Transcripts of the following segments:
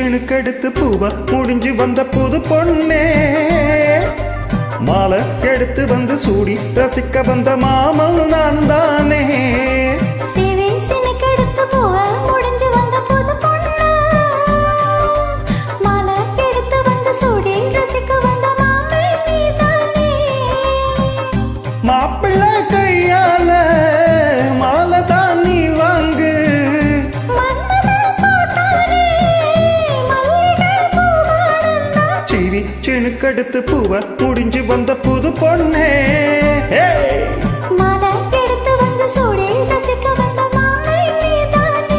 சிணுக்கெடுத்து பூவ முடிஞ்சு வந்த புது பொண்ணே மாலை எடுத்து வந்து சூடி ரசிக்க வந்த மாமன் நான் தானே சிவி சினுக்கெடுத்து போக முடிஞ்சு வந்த புது பொண்ணு. மாலை எடுத்து வந்து சூடி ரசிக்க வந்த மாமே நீதானே. மாப்பிள்ளை கையால மாலை தான் நீ வாங்கு மன்மத போட்டானே, மல்லிகை பூவானந்தான். சிரி சிணுக்கெடுத்து பூவ முடிஞ்சு வந்த புது பொண்ணே ஹே! மாலை எடுத்து வந்து சூடி ரசிக்க வந்த மாமே நீதானே.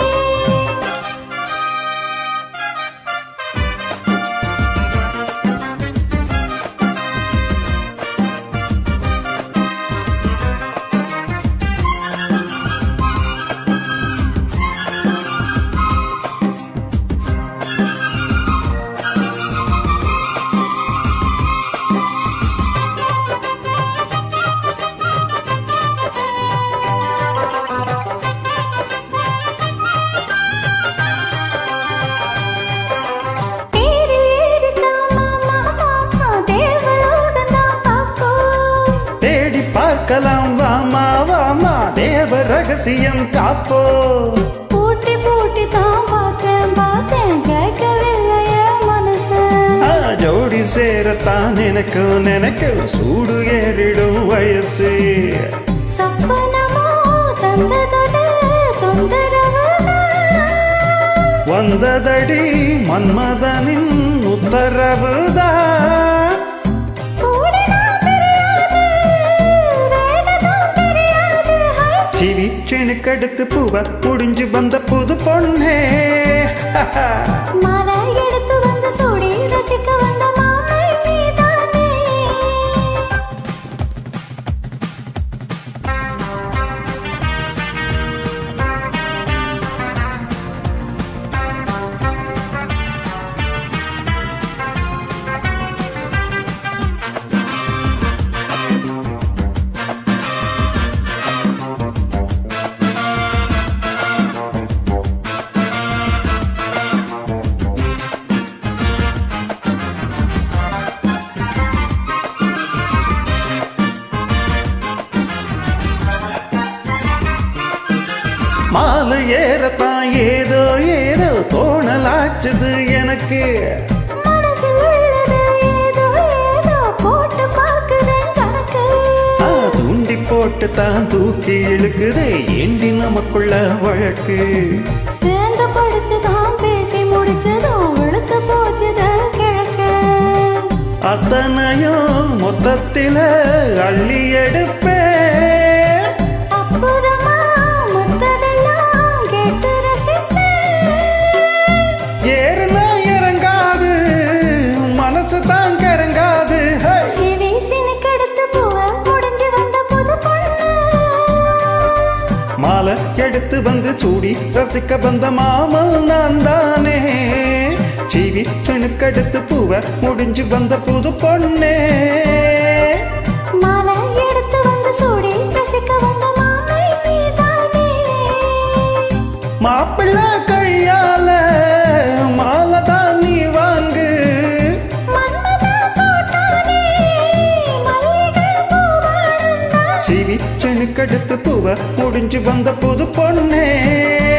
தேரில் ஏறித்தான் மாமா, மாமா, தேவலோகந்தான் பார்ப்போம். தேடி பார்க்கலாம் வாமா வாமா தேவ ரகசியம் காப்போ பூட்டி பூட்டி தான் பார்த்தேன் பார்த்தேன் கேட்கவில்லையே மனசு ஆ, ஜோடி சேரத்தான் எனக்கு நினைக்க சூடு ஏறிடும் வயசு சொப்பனமோ தந்ததொரு தொந்தரவுதான். வந்ததடி மன்மதனின் உத்தரவுதான் ஓடினா தெரியாது, வேகதான் தெரியாது. ஹை! சிரி சிணுக்கெடுத்து பூவ முடிஞ்சு வந்த புது பொண்ணே மாலை எடுத்து வந்து சூடி ரசிக்க வந்த மாமை நீதானே மாலை ஏறத்தான் ஏதோ ஏதோ தோணலாச்சுது எனக்கு மனசில் உள்ளது ஏதோ ஏதோ போட்டு பார்க்குறேன் கணக்கு ஆ, தூண்டி போட்டு தான் தூக்கி இழுக்குதே ஏண்டி நமக்குள்ள வழக்கு சேர்ந்து படுத்து தான் பேசி முடிச்சதும் வெளுத்து போச்சுது கிழக்கு அத்தனையும் மொத்தத்தில அள்ளி எடுப்பேன் அப்புறமா மொத்ததெல்லாம் கேட்டு ரசிப்பேன் ஏறுனா இறங்காது மனசு தான் கறங்காது ஹை! சிவி சினுக்கெடுத்து பூவ முடிஞ்சு வந்த புது பொண்ணு மாலை எடுத்து வந்து சூடி ரசிக்க வந்த மாமல் நான் தானே சீவி கெடுத்து பூவ முடிஞ்சு வந்த புது பொண்ணே மாலை எடுத்து வந்து சூடி ரசிக்க வந்த மாமை நீதானே மாப்பிள்ளை கையால மாலை தான் நீ வாங்கு மன்மத போட்டானே மல்லிகை பூவானந்தான் சீவி கெடுத்து பூவ முடிஞ்சு வந்த புது பொண்ணே